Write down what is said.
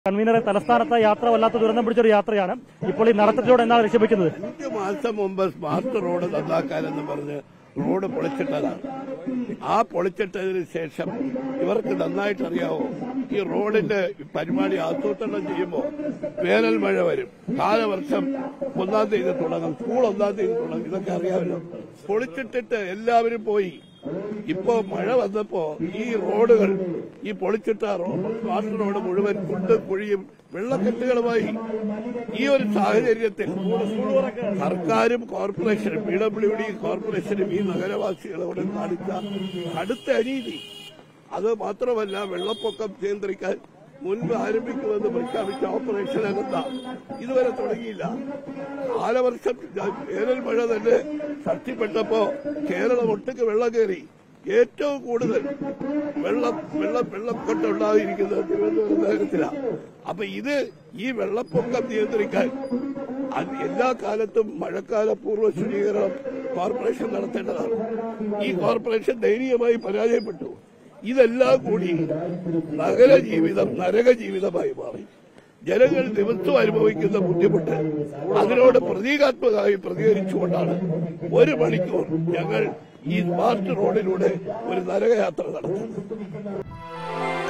കൺവീനറെ തലസ്ഥാനത്ത് യാത്ര വല്ലാത്ത ദുരന്തം പിടിച്ചൊരു യാത്രയാണ് ഇപ്പോൾ ഈ നടത്തത്തിലൂടെ എന്താണ് ലക്ഷ്യം വെക്കുന്നത് അഞ്ച് മാസം മുമ്പ് സ്മാർട്ട് റോഡ് നന്നാക്കാനെന്ന് പറഞ്ഞ് റോഡ് പൊളിച്ചിട്ടതാണ് ആ പൊളിച്ചിട്ടതിന് ശേഷം ഇവർക്ക് നന്നായിട്ട് അറിയാവോ ഈ റോഡിന്റെ പരിപാടി ആസൂത്രണം ചെയ്യുമ്പോൾ വേനൽ മഴ വരും കാലവർഷം ഒന്നാം തീയതി തുടങ്ങും സ്കൂൾ ഒന്നാം തീയതി തുടങ്ങും ഇതൊക്കെ അറിയാമല്ലോ പൊളിച്ചിട്ടിട്ട് എല്ലാവരും പോയി ഇപ്പോ മഴ വന്നപ്പോ ഈ റോഡുകൾ ഈ പൊളിച്ചിട്ട റോ- സ്മാർട്ട് റോഡ് മുഴുവൻ കുണ്ടും കുഴിയും വെള്ളക്കെട്ടുകളുമായി ഈ ഒരു സാഹചര്യത്തിൽ സർക്കാരും കോർപ്പറേഷനും പി ഡബ്ല്യു ഡി കോർപ്പറേഷനും ഈ നഗരവാസികളോട് കാണിച്ച അടുത്ത അനീതി അത് മാത്രമല്ല വെള്ളപ്പൊക്കം നിയന്ത്രിക്കാൻ മുൻപ് ആരംഭിക്കുമെന്ന് പ്രഖ്യാപിച്ച ഓപ്പറേഷൻ അനന്ത ഇതുവരെ തുടങ്ങിയില്ല കാലവർഷം വേനൽ മഴ തന്നെ ശക്തിപ്പെട്ടപ്പോ കേരളം ഒട്ടുക്ക് വെള്ളം കയറി ഏറ്റവും കൂടുതൽ വെള്ളം വെള്ളം വെള്ളപ്പൊട്ടുണ്ടായിരിക്കുന്നത് തിരുവനന്തപുരം നഗരത്തിലാണ് അപ്പൊ ഇത് ഈ വെള്ളപ്പൊക്കം നിയന്ത്രിക്കാൻ അത് എല്ലാ കാലത്തും മഴക്കാല പൂർവ്വ ശുചീകരണം കോർപ്പറേഷൻ നടത്തേണ്ടതാണ് ഈ കോർപ്പറേഷൻ ദയനീയമായി പരാജയപ്പെട്ടു ഇതെല്ലാം കൂടി നഗര ജീവിതം നരക ജീവിതമായി മാറി ജനങ്ങൾ ദിവസവും അനുഭവിക്കുന്ന ബുദ്ധിമുട്ട് അതിനോട് പ്രതീകാത്മകമായി പ്രതികരിച്ചുകൊണ്ടാണ് ഒരു മണിക്കൂർ ഞങ്ങൾ ഈ സ്മാർട്ട് റോഡിലൂടെ ഒരു നരകയാത്ര നടത്തുന്നത്